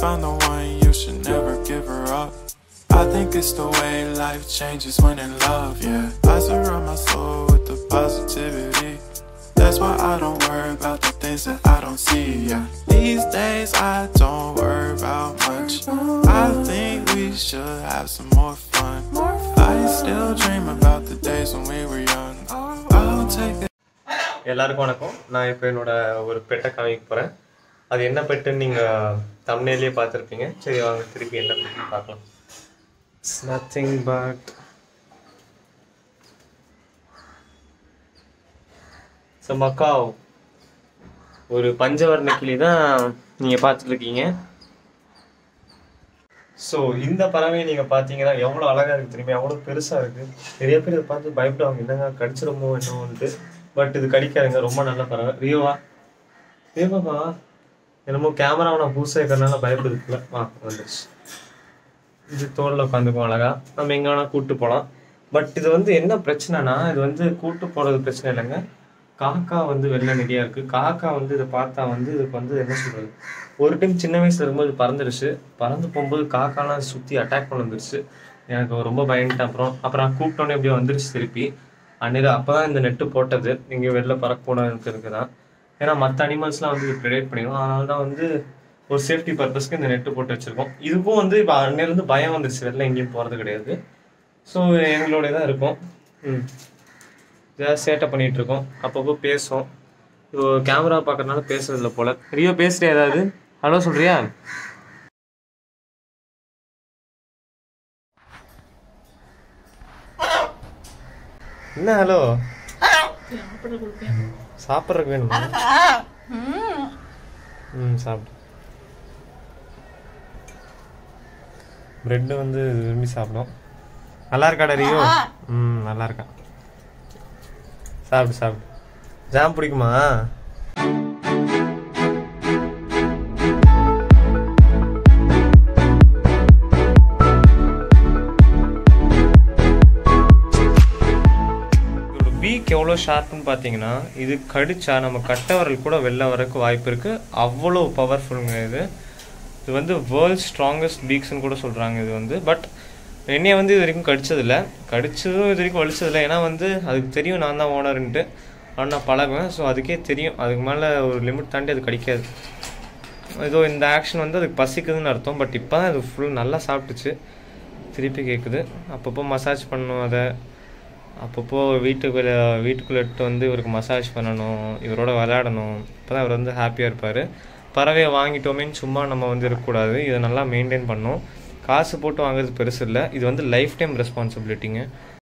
found the one, you should never give her up. I think it's the way life changes when in love, yeah. I surround my soul with the positivity. That's why I don't worry about the things that I don't see, yeah. These days I don't worry about much. I think we should have some more fun. I still dream about the days when we were young. I'll take the எல்லாருக்கும் வணக்கம் நான் இப்போ என்னோட ஒரு பெட்டை காமிக்க போகிறேன் அது என்ன பெட்டுன்னு நீங்கள் தமிழ்லேயே பார்த்துருப்பீங்க சரி வாங்க திருப்பி என்ன பெட்டுன்னு பார்க்கலாம் it's nothing but so macaw ஒரு பஞ்சவர்ண கிளி தான் நீங்கள் பார்த்துட்ருக்கீங்க ஸோ இந்த பறவையை நீங்கள் பார்த்தீங்கன்னா எவ்வளோ அழகாக இருக்குது தெரியுமா எவ்வளோ பெருசாக இருக்குது நிறைய பேர் இதை பார்த்து பயப்படுவாங்க என்னங்க கடிச்சிருமோ என்னவோன்ட்டு பட் இது கடிக்காதுங்க ரொம்ப நல்ல பறவை ரியோவா ரியோவா என்னமோ கேமராவை நான் புதுசாக இருக்கிறனால பயப்படுதுக்குல வா வந்துருச்சு இது தோளில் உட்காந்துக்கும் அழகா நம்ம எங்கே வேணால் கூப்பிட்டு போகலாம் பட் இது வந்து என்ன பிரச்சனைனா இது வந்து கூட்டு போகிறது பிரச்சனை இல்லைங்க காக்கா வந்து வெளில நிறையா இருக்குது காக்கா வந்து இதை பார்த்தா வந்து இதுக்கு வந்து என்ன சொல்கிறது ஒரு டைம் சின்ன வயசுல இருக்கும்போது பறந்துருச்சு பறந்து போகும்போது காக்காலாம் சுற்றி அட்டாக் பண்ண வந்துருச்சு எனக்கு ரொம்ப பயந்துட்டேன் அப்புறம் அப்புறம் நான் கூப்பிட்டோன்னே எப்படியோ வந்துருச்சு திருப்பி அன்னைக்கு அப்போ தான் இந்த நெட்டு போட்டது நீங்கள் வெளில பறக்கக்கூடாதுன்னு தான் ஏன்னா மற்ற அனிமல்ஸ்லாம் வந்து ப்ரிடேட் பண்ணிடும் அதனால தான் வந்து ஒரு சேஃப்டி பர்பஸ்க்கு இந்த நெட்டு போட்டு வச்சுருக்கோம் இதுக்கும் வந்து இப்போ அன்னையிலேருந்து பயம் வந்துருச்சு வெளில எங்கேயும் போகிறது கிடையாது ஸோ எங்களோட தான் இருக்கும் ம் ஏதாவது சேட்டை பண்ணிட்டு இருக்கோம் அப்பப்போ பேசும் இப்போ கேமரா பார்க்கறதுனால பேசுறதில்ல போல ரியோ பேசுறியா ஏதாவது ஹலோ சொல்றியா என்ன ஹலோ சாப்பிட்றதுக்கு வேணுமா ம் சாப்பிடு பிரெட்டு வந்து விரும்பி சாப்பிடும் நல்லா இருக்காடா ரியோ ம் நல்லா இருக்கான் சாப்பிடு சாப்பிடு ஜாம் பிடிக்குமா இதோட பீக் எவ்வளோ ஷார்ப்னு பார்த்தீங்கன்னா இது கடிச்சா நம்ம கட்டை விரல் கூட வெளில வரக்கு வாய்ப்பு இருக்குது அவ்வளோ பவர்ஃபுல்லுங்க இது இது வந்து வேர்ல்ட் ஸ்ட்ராங்கஸ்ட் பீக்ஸ்னு கூட சொல்கிறாங்க இது வந்து பட் என்னைய வந்து இது வரைக்கும் கடிச்சதில்ல கடிச்சதும் இது வரைக்கும் வலிச்சதில்லை ஏன்னா வந்து அதுக்கு தெரியும் நான் தான் ஓனருன்ட்டு ஆனால் நான் பழகுவேன் ஸோ அதுக்கே தெரியும் அதுக்கு மேலே ஒரு லிமிட் தாண்டி அது கடிக்காது ஏதோ இந்த ஆக்ஷன் வந்து அதுக்கு பசிக்குதுன்னு அர்த்தம் பட் இப்போ தான் அது ஃபுல் நல்லா சாப்பிட்டுச்சு திருப்பி கேட்குது அப்பப்போ மசாஜ் பண்ணணும் அதை அப்பப்போ வீட்டுக்குள்ளே வீட்டுக்குள்ளே எடுத்து வந்து இவருக்கு மசாஜ் பண்ணணும் இவரோட விளையாடணும் அப்போ தான் இவர் வந்து ஹாப்பியாக இருப்பார் பறவையை வாங்கிட்டோமேன்னு சும்மா நம்ம வந்து இருக்கக்கூடாது இதை நல்லா மெயின்டைன் பண்ணணும் காசு போட்டு வாங்குறது பெருசு இல்லை இது வந்து லைஃப் டைம் ரெஸ்பான்சிபிலிட்டிங்க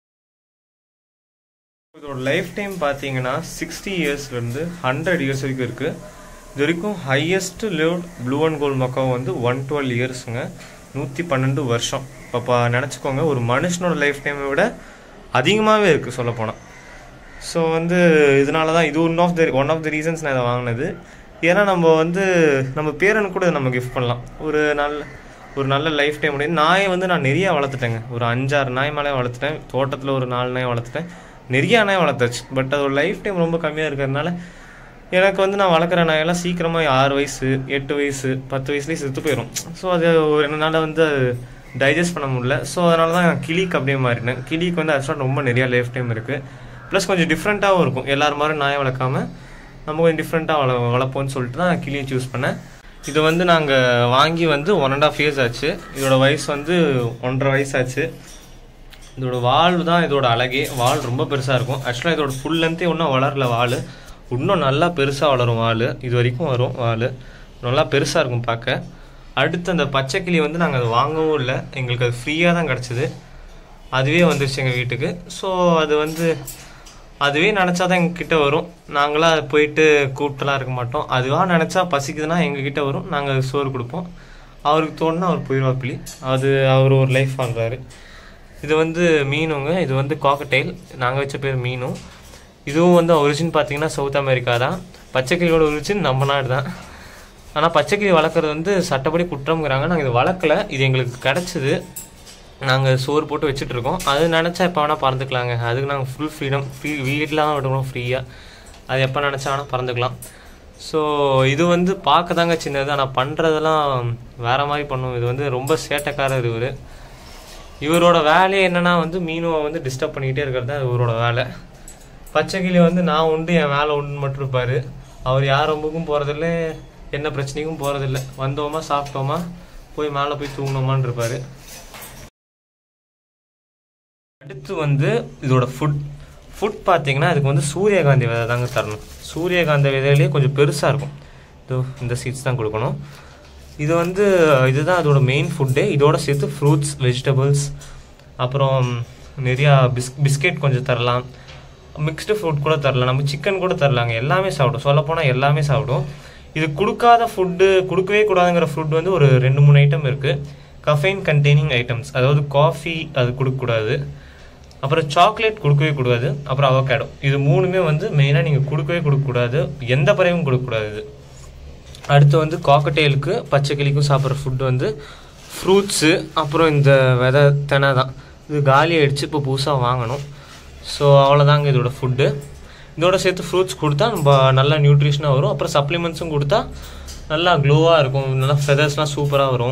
இதோட லைஃப் டைம் பார்த்தீங்கன்னா சிக்ஸ்டி இயர்ஸ்லேருந்து ஹண்ட்ரட் இயர்ஸ் வரைக்கும் இருக்குது இது வரைக்கும் highest lived blue and gold மக்காவும் வந்து ஒன் டுவெல் இயர்ஸுங்க நூற்றி பன்னெண்டு வருஷம் இப்போ நினச்சிக்கோங்க ஒரு மனுஷனோட லைஃப் டைமை விட அதிகமாகவே இருக்குது சொல்லப்போனால் ஸோ வந்து இதனால தான் இது one of the one of the reasons நான் இதை வாங்கினது ஏன்னா நம்ம வந்து நம்ம பேரனுக்கு கூட இதை நம்ம கிஃப்ட் பண்ணலாம் ஒரு நல்ல ஒரு நல்ல லைஃப் டைம் உடைய நாயை வந்து நான் நிறைய வளர்த்துட்டேங்க ஒரு அஞ்சாறு நாய் மேலே வளர்த்துட்டேன் தோட்டத்தில் ஒரு நாலு நாய் வளர்த்துட்டேன் நிறைய நாய் வளர்த்தாச்சு பட் அதோட லைஃப் டைம் ரொம்ப கம்மியாக இருக்கிறதுனால எனக்கு வந்து நான் வளர்க்குற நாயெல்லாம் சீக்கிரமாக ஆறு வயசு எட்டு வயசு பத்து வயசுலேயே செத்து போயிடும் ஸோ அது ஒரு என்னால் வந்து டைஜஸ்ட் பண்ண முடியல ஸோ அதனால தான் நான் கிளிக்கு அப்படியே மாறினேன் கிளிக்கு வந்து ஆக்சுவலாக ரொம்ப நிறையா லைஃப் டைம் இருக்குது ப்ளஸ் கொஞ்சம் டிஃப்ரெண்ட்டாகவும் இருக்கும் எல்லாரும் மாதிரி நாயை வளர்க்காம நம்ம கொஞ்சம் டிஃப்ரெண்ட்டாக வள வளர்ப்போம்னு சொல்லிட்டு தான் கிளியை சூஸ் பண்ணேன் இது வந்து நாங்கள் வாங்கி வந்து ஒன் அண்ட் ஆஃப் இயர்ஸ் ஆச்சு இதோட வயசு வந்து ஒன்றரை வயசு ஆச்சு இதோட வால் தான் இதோட அழகே வால் ரொம்ப பெருசாக இருக்கும் ஆக்சுவலாக இதோட ஃபுல் லென்த்தே இன்னும் வளரல வால் இன்னும் நல்லா பெருசாக வளரும் வால் இது வரைக்கும் வரும் வால் நல்லா பெருசாக இருக்கும் பார்க்க அடுத்து அந்த பச்சை கிளி வந்து நாங்கள் அதை வாங்கவும் இல்லை எங்களுக்கு அது ஃப்ரீயாக தான் கிடச்சிது அதுவே வந்துருச்சு எங்கள் வீட்டுக்கு ஸோ அது வந்து அதுவே நினச்சா தான் எங்ககிட்ட வரும் நாங்களாம் அது போயிட்டு கூப்பிட்டுலாம் இருக்க மாட்டோம் அதுவாக நினச்சா பசிக்குதுன்னா எங்ககிட்ட வரும் நாங்கள் சோறு கொடுப்போம் அவருக்கு தோணுனா அவர் போயிடுவாப்பிலி அது அவர் ஒரு லைஃப் வாழ்றாரு இது வந்து மீனுங்க இது வந்து காக்கடைல் நாங்கள் வச்ச பேர் மீனும் இதுவும் வந்து ஒரிஜின் பார்த்தீங்கன்னா சவுத் அமெரிக்கா தான் பச்சைக்கிளியோட ஒரிஜின் நம்ம நாடு தான் ஆனால் பச்சைக்கிளி வளர்க்குறது வந்து சட்டப்படி குற்றம்ங்கிறாங்க நாங்கள் இது வளர்க்கல இது எங்களுக்கு கிடச்சிது நாங்கள் சோறு போட்டு வச்சுட்டு இருக்கோம் அது நினச்சா எப்போ வேணால் பறந்துக்கலாங்க அதுக்கு நாங்கள் ஃபுல் ஃப்ரீடம் ஃப்ரீ வீட்டில் தான் விடுறோம் ஃப்ரீயாக அது எப்போ நினச்சா வேணால் பறந்துக்கலாம் ஸோ இது வந்து பார்க்க தாங்க சின்னது ஆனால் பண்ணுறதெல்லாம் வேற மாதிரி பண்ணும் இது வந்து ரொம்ப சேட்டைக்காரர் இவர் இவரோட வேலையே என்னன்னா வந்து மீனுவை வந்து டிஸ்டர்ப் பண்ணிக்கிட்டே இருக்கிறது தான் இவரோட வேலை பச்சைக்கிளி வந்து நான் உண்டு என் வேலை உண்டு மட்டும் இருப்பார் அவர் யார் ரொம்பக்கும் போகிறதில்ல என்ன பிரச்சனைக்கும் போகிறதில்ல வந்தோமா சாப்பிட்டோமா போய் மேலே போய் தூங்கினோமான்னு இருப்பார் அடுத்து வந்து இதோட ஃபுட் ஃபுட் பார்த்தீங்கன்னா இதுக்கு வந்து சூரியகாந்தி விதை தாங்க தரணும் சூரியகாந்தி விதையிலேயே கொஞ்சம் பெருசாக இருக்கும் இதோ இந்த சீட்ஸ் தான் கொடுக்கணும் இது வந்து இதுதான் அதோட மெயின் ஃபுட்டு இதோட சேர்த்து ஃப்ரூட்ஸ் வெஜிடபிள்ஸ் அப்புறம் நிறையா பிஸ் பிஸ்கெட் கொஞ்சம் தரலாம் மிக்ஸ்டு ஃப்ரூட் கூட தரலாம் நம்ம சிக்கன் கூட தரலாங்க எல்லாமே சாப்பிடும் சொல்லப்போனால் எல்லாமே சாப்பிடும் இது கொடுக்காத ஃபுட்டு கொடுக்கவே கூடாதுங்கிற ஃபுட் வந்து ஒரு ரெண்டு மூணு ஐட்டம் இருக்குது கஃபைன் கண்டெய்னிங் ஐட்டம்ஸ் அதாவது காஃபி அது கொடுக்கக்கூடாது அப்புறம் சாக்லேட் கொடுக்கவே கூடாது அப்புறம் அவகேடோ இது மூணுமே வந்து மெயினாக நீங்கள் கொடுக்கவே கொடுக்கக்கூடாது எந்த பறவையும் கொடுக்கக்கூடாது இது அடுத்து வந்து காக்கட்டெயிலுக்கு பச்சைக்கிளிக்கும் சாப்பிட்ற ஃபுட் வந்து ஃப்ரூட்ஸு அப்புறம் இந்த விதை தெனை தான் இது காலி ஆயிடுச்சு இப்போ புதுசாக வாங்கணும் ஸோ அவ்வளோதாங்க இதோட ஃபுட்டு இதோட சேர்த்து ஃப்ரூட்ஸ் கொடுத்தா நம்ம நல்லா நியூட்ரிஷனாக வரும் அப்புறம் சப்ளிமெண்ட்ஸும் கொடுத்தா நல்லா க்ளோவாக இருக்கும் நல்லா ஃபெதர்ஸ்லாம் சூப்பராக வரும்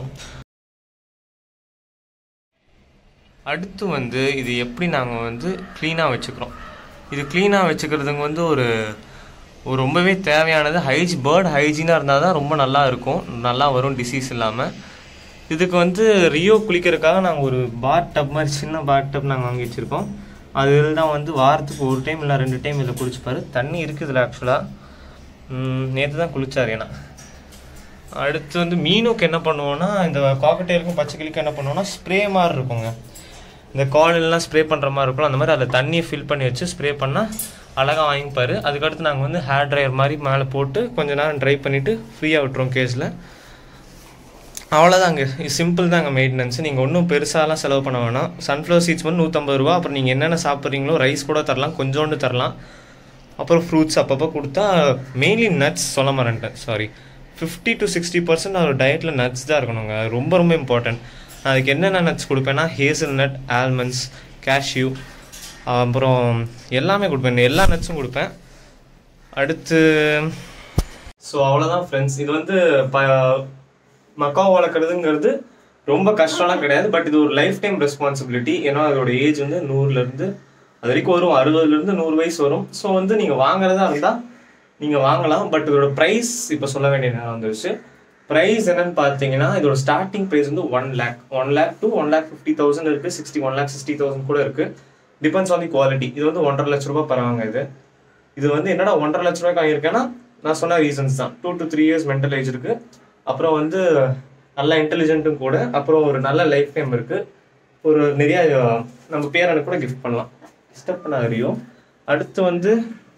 அடுத்து வந்து இது எப்படி நாங்கள் வந்து க்ளீனாக வச்சுக்கிறோம் இது க்ளீனாக வச்சுக்கிறதுக்கு வந்து ஒரு ஒரு ரொம்பவே தேவையானது ஹைஜ் பேர்ட் ஹைஜீனாக இருந்தால் தான் ரொம்ப நல்லா இருக்கும் நல்லா வரும் டிசீஸ் இல்லாமல் இதுக்கு வந்து ரியோ குளிக்கிறதுக்காக நாங்கள் ஒரு பாத் டப் மாதிரி சின்ன பாத் டப் நாங்கள் வாங்கி வச்சுருக்கோம் அதில் தான் வந்து வாரத்துக்கு ஒரு டைம் இல்லை ரெண்டு டைம் இதில் குளிச்சுப்பாரு தண்ணி இருக்குது இதில் ஆக்சுவலாக நேற்று தான் குளிச்சார் ஏன்னா அடுத்து வந்து மீனுக்கு என்ன பண்ணுவோன்னா இந்த காக்கட்டேலுக்கும் பச்சைக்கிளிக்கும் என்ன பண்ணுவோன்னா ஸ்ப்ரே மாதிரி இருக்குங்க இந்த காலெல்லாம் ஸ்ப்ரே பண்ணுற மாதிரி இருக்கும் அந்த மாதிரி அதில் தண்ணியை ஃபில் பண்ணி வச்சு ஸ்ப்ரே பண்ணால் அழகாக வாங்கிப்பார் அதுக்கடுத்து நாங்கள் வந்து ஹேர் ட்ரையர் மாதிரி மேலே போட்டு கொஞ்ச நேரம் ட்ரை பண்ணிவிட்டு ஃப்ரீயாக விட்டுருவோம் கேஸில் அவ்வளோதாங்க இது சிம்பிள் தாங்க மெயின்டெனன்ஸ் நீங்கள் ஒன்றும் பெருசாலாம் செலவு பண்ண வேணாம் சன்ஃப்ளவர் சீட்ஸ் வந்து நூற்றம்பது ரூபா அப்புறம் நீங்கள் என்னென்ன சாப்பிட்றீங்களோ ரைஸ் கூட தரலாம் கொஞ்சோண்டு தரலாம் அப்புறம் ஃப்ரூட்ஸ் அப்பப்போ கொடுத்தா மெயின்லி நட்ஸ் சொல்ல மாட்டேன் sorry fifty to sixty percent அவர் டயட்டில் நட்ஸ் தான் இருக்கணுங்க அது ரொம்ப ரொம்ப இம்பார்ட்டன்ட் நான் அதுக்கு என்னென்ன நட்ஸ் கொடுப்பேன்னா ஹேசல் நட் ஆல்மண்ட்ஸ் கேஷ்யூ அப்புறம் எல்லாமே கொடுப்பேன் எல்லா நட்ஸும் கொடுப்பேன் அடுத்து ஸோ அவ்வளோதான் ஃப்ரெண்ட்ஸ் இது வந்து ப மக்காவை வளர்க்குறதுங்கிறது ரொம்ப கஷ்டம்லாம் கிடையாது பட் இது ஒரு லைஃப் டைம் ரெஸ்பான்சிபிலிட்டி ஏன்னா அதோட ஏஜ் வந்து நூறுலேருந்து அது வரைக்கும் வரும் அறுபதுலேருந்து நூறு வயசு வரும் ஸோ வந்து நீங்கள் வாங்குறதா இருந்தால் நீங்கள் வாங்கலாம் பட் இதோட ப்ரைஸ் இப்போ சொல்ல வேண்டிய நேரம் வந்துருச்சு ப்ரைஸ் என்னன்னு பார்த்தீங்கன்னா இதோட ஸ்டார்டிங் ப்ரைஸ் வந்து one lakh one lakh to one lakh fifty thousand இருக்குது sixty one lakh sixty thousand கூட இருக்குது டிபெண்ட்ஸ் ஆன் தி குவாலிட்டி இது வந்து ஒன்றரை லட்ச ரூபாய் பரவாங்க இது இது வந்து என்னடா ஒன்றரை லட்ச ரூபாய்க்கு வாங்கியிருக்கேன்னா நான் சொன்ன ரீசன்ஸ் தான் two to three years mental age இருக்கு அப்புறம் வந்து நல்ல இன்டெலிஜென்ட்டும் கூட அப்புறம் ஒரு நல்ல லைஃப் டைம் இருக்கு ஒரு நிறைய அஹ், நம்ம பேரனுக்கு கூட கிஃப்ட் பண்ணலாம் டிஸ்டர்ப் பண்ண அறியும் அடுத்து வந்து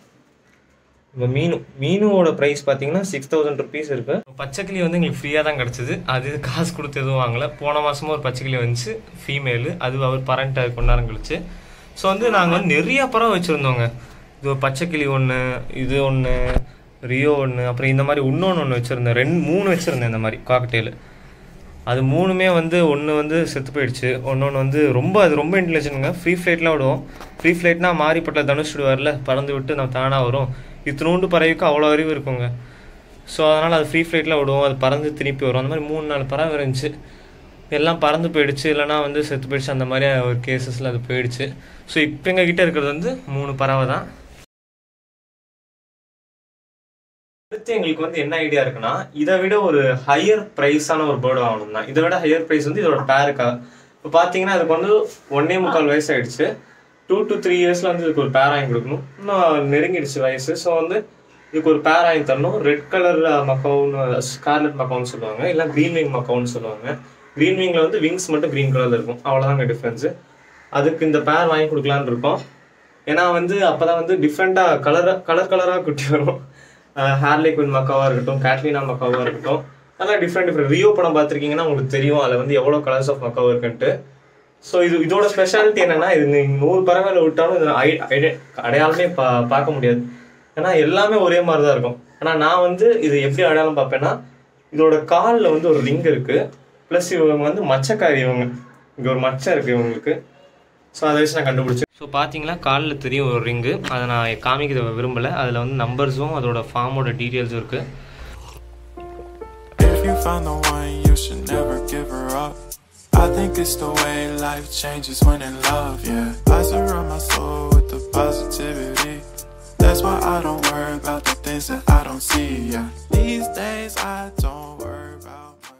இப்போ மீனு மீனோட ப்ரைஸ் பார்த்தீங்கன்னா சிக்ஸ் தௌசண்ட் ருபீஸ் இருக்கு பச்சைக்கிளி வந்து எங்களுக்கு ஃப்ரீயாக தான் கிடச்சிது அது காசு கொடுத்து எதுவும் வாங்கல போன மாசமும் ஒரு பச்சைக்கிளி வந்துச்சு ஃபீமேலு அது அவர் பரண்ட் அது கொஞ்ச நேரம் கழிச்சு ஸோ வந்து நாங்கள் வந்து நிறைய பறவை வச்சுருந்தோங்க இது ஒரு பச்சைக்கிளி ஒன்று இது ஒன்று ரியோ ஒன்று அப்புறம் இந்த மாதிரி இன்னொன்று ஒன்று வச்சுருந்தேன் ரெண்டு மூணு வச்சுருந்தேன் இந்த மாதிரி காக்டெயில் அது மூணுமே வந்து ஒன்று வந்து செத்து போயிடுச்சு ஒன்னொன்று வந்து ரொம்ப அது ரொம்ப இன்டெலிஜென்ட்டுங்க ஃப்ரீ ஃப்ளைட்லாம் விடுவோம் ஃப்ரீ ஃப்ளைட்னா மாறிப்பட்ட தனுஷ் விடுவார்ல பறந்து விட்டு நம்ம தானாக வரும் இத்தினூண்டு பறவைக்கு அவ்வளோ அறிவு இருக்குங்க ஸோ அதனால் அது ஃப்ரீ ஃப்ளைட்டில் விடுவோம் அது பறந்து திருப்பி வரும் அந்த மாதிரி மூணு நாலு பறவை இருந்துச்சு எல்லாம் பறந்து போயிடுச்சு இல்லைனா வந்து செத்து போயிடுச்சு அந்த மாதிரி ஒரு கேசஸில் அது போயிடுச்சு ஸோ இப்போ எங்கள் கிட்ட இருக்கிறது வந்து மூணு பறவை தான் அடுத்து எங்களுக்கு வந்து என்ன ஐடியா இருக்குன்னா இதை விட ஒரு ஹையர் ப்ரைஸான ஒரு பேர்டு வாங்கணும் தான் இதை விட ஹையர் ப்ரைஸ் வந்து இதோட பேருக்கா இப்போ பார்த்தீங்கன்னா அதுக்கு வந்து ஒன்னே முக்கால் வயசு ஆயிடுச்சு டூ டு த்ரீ இயர்ஸ்ல வந்து இதுக்கு ஒரு பேர் வாங்கி கொடுக்கணும் இன்னும் நெருங்கிடுச்சு வயசு ஸோ வந்து இதுக்கு ஒரு பேர் வாங்கி தரணும் ரெட் கலர் மக்கவுன்னு ஸ்கார்லெட் மக்கவுன்னு சொல்லுவாங்க இல்லை க்ரீன் விங் மக்கவுன்னு சொல்லுவாங்க க்ரீன் விங்ல வந்து விங்ஸ் மட்டும் க்ரீன் கலர்ல இருக்கும் அவ்வளோதாங்க டிஃப்ரென்ஸு அதுக்கு இந்த பேர் வாங்கி கொடுக்கலான்னு இருக்கோம் ஏன்னா வந்து அப்பதான் வந்து டிஃப்ரெண்டாக கலர் கலர் கலராக குட்டி வரும் ஹேர்லி குயின் மக்காவாக இருக்கட்டும் கேட்லினா மக்காவாக இருக்கட்டும் அதெல்லாம் டிஃப்ரெண்ட் டிஃப்ரெண்ட் ரியோ படம் பார்த்துருக்கீங்கன்னா உங்களுக்கு தெரியும் அதில் வந்து எவ்வளோ கலர்ஸ் ஆஃப் மக்காவா இருக்குன்ட்டு ஸோ இது இதோட ஸ்பெஷாலிட்டி என்னன்னா இது நீங்க நூறு பறவைகளை விட்டாலும் இது ஐ- ஐடெ- அடையாளமே பா பார்க்க முடியாது ஏன்னா எல்லாமே ஒரே மாதிரி தான் இருக்கும் ஆனால் நான் வந்து இது எப்படி அடையாளம் பார்ப்பேன்னா இதோட காலில் வந்து ஒரு ரிங் இருக்கு ப்ளஸ் இவங்க வந்து மச்சக்காரி இவங்க இங்கே ஒரு மச்சம் இருக்கு இவங்களுக்கு ஸோ அதை வச்சு நான் கண்டுபிடிச்சேன் ஸோ பார்த்தீங்களா காலில் தெரியும் ஒரு ரிங்கு அதை நான் காமிக்க விரும்பலை அதில் வந்து நம்பர்ஸும் அதோட ஃபார்மோட டீட்டெயில்ஸும் இருக்குது If you found the one, you should never give her up. I think it's the way life changes when in love, yeah. I surround my soul with the positivity. That's why I don't worry about the things that I don't see, yeah. These days I don't worry about much.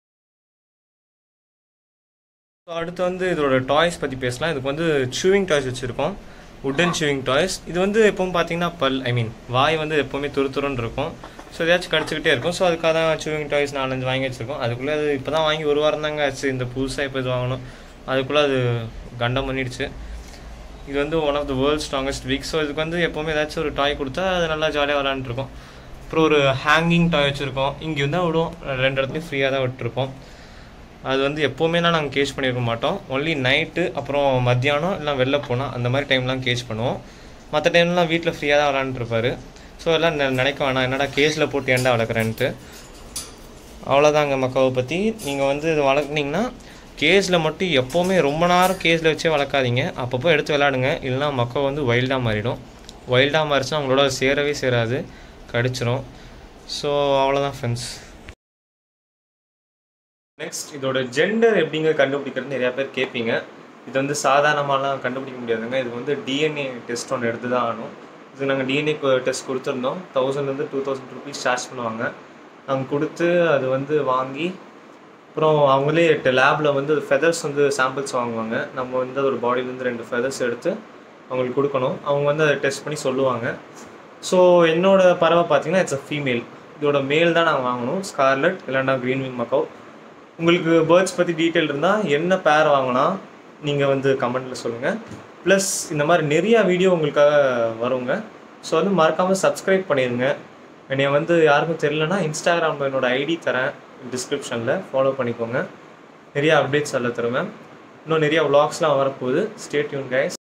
So அடுத்து வந்து இதோட toys பற்றி பேசலாம் இதுக்கு வந்து chewing toys வச்சுருக்கோம் wooden chewing toys இது வந்து எப்பவும் பார்த்தீங்கன்னா பல் ஐ மீன் வாய் வந்து எப்போவுமே துரு துருன்னு இருக்கும் ஸோ எதாச்சும் கடிச்சிக்கிட்டே இருக்கும் ஸோ அதுக்காக தான் சூவிங் டாய்ஸ் நாலஞ்சு வாங்கி வச்சுருக்கோம் அதுக்குள்ளே அது இப்போ தான் வாங்கி ஒரு வாரம் தாங்க ஆச்சு இந்த புதுசாக இப்போ இது வாங்கணும் அதுக்குள்ளே அது கண்டம் பண்ணிடுச்சு இது வந்து one of the world strongest beak so இதுக்கு வந்து எப்போவுமே ஏதாச்சும் ஒரு டாய் கொடுத்தா அது நல்லா ஜாலியாக விளாண்டுருக்கும் அப்புறம் ஒரு ஹேங்கிங் டாய் வச்சுருக்கோம் இங்கே இருந்தால் விடுவோம் ரெண்டு இடத்துலையும் ஃப்ரீயாக தான் விட்டுருப்போம் அது வந்து எப்போவுமேலாம் நாங்கள் கேஸ் பண்ணியிருக்க மாட்டோம் ஒன்லி நைட்டு அப்புறம் மத்தியானம் இல்லை வெளில போனால் அந்த மாதிரி டைம்லாம் கேஸ் பண்ணுவோம் மற்ற டைம்லாம் வீட்டில் ஃப்ரீயாக தான் விளாண்டுருப்பாரு ஸோ எல்லாம் நெ- நினைக்க வேணாம் என்னடா கேஸில் போட்டு ஏன்டா வளர்க்குறேன்ட்டு அவ்வளோதாங்க மக்காவை பற்றி நீங்கள் வந்து இது வளர்க்குனீங்கன்னா கேஸில் மட்டும் எப்போவுமே ரொம்ப நேரம் கேஸில் வச்சே வளர்க்காதீங்க அப்பப்போ எடுத்து விளாடுங்க இல்லைனா மக்கள் வந்து வைல்டாக மாறிடும் வைல்டாக மாறிச்சுன்னா அவங்களோட சேரவே சேராது கடிச்சிரும் ஸோ அவ்வளோதான் ஃப்ரெண்ட்ஸ் நெக்ஸ்ட் இதோட ஜெண்டர் எப்படிங்க கண்டுபிடிக்கிறது நிறைய பேர் கேட்பீங்க இது வந்து சாதாரணமாலாம் கண்டுபிடிக்க முடியாதுங்க இது வந்து டிஎன்ஏ டெஸ்ட் ஒன்று எடுத்து தான் ஆகணும் இது நாங்கள் டிஎன்ஏ டெஸ்ட் கொடுத்துருந்தோம் தௌசண்ட்லேருந்து டூ தௌசண்ட் ருபீஸ் சார்ஜ் பண்ணுவாங்க நாங்கள் கொடுத்து அது வந்து வாங்கி அப்புறம் அவங்களே லேபில் வந்து ஃபெதர்ஸ் வந்து சாம்பிள்ஸ் வாங்குவாங்க நம்ம வந்து அதோட பாடியிலேருந்து ரெண்டு ஃபெதர்ஸ் எடுத்து அவங்களுக்கு கொடுக்கணும் அவங்க வந்து அதை டெஸ்ட் பண்ணி சொல்லுவாங்க ஸோ என்னோட பறவை பார்த்தீங்கன்னா இட்ஸ் அ ஃபீமேல் இதோட மேல் தான் நாங்கள் வாங்கணும் ஸ்கார்லெட் இல்லைன்னா க்ரீன் விங் மக்கோ உங்களுக்கு பேர்ட்ஸ் பற்றி டீட்டெயில் இருந்தால் என்ன பேர் வாங்கினா நீங்கள் வந்து கமெண்ட்டில் சொல்லுங்கள் ப்ளஸ் இந்த மாதிரி நிறையா வீடியோ உங்களுக்காக வருங்க ஸோ வந்து மறக்காமல் சப்ஸ்கிரைப் பண்ணிடுங்க என்னைய வந்து யாருக்கும் தெரியலனா இன்ஸ்டாகிராமில் என்னோட ஐடி தரேன் டிஸ்கிரிப்ஷனில் ஃபாலோ பண்ணிக்கோங்க நிறைய அப்டேட்ஸ் அதில் தருவேன் இன்னும் நிறைய vlogsலாம் வரப்போகுது ஸ்டே டியூன் கைஸ்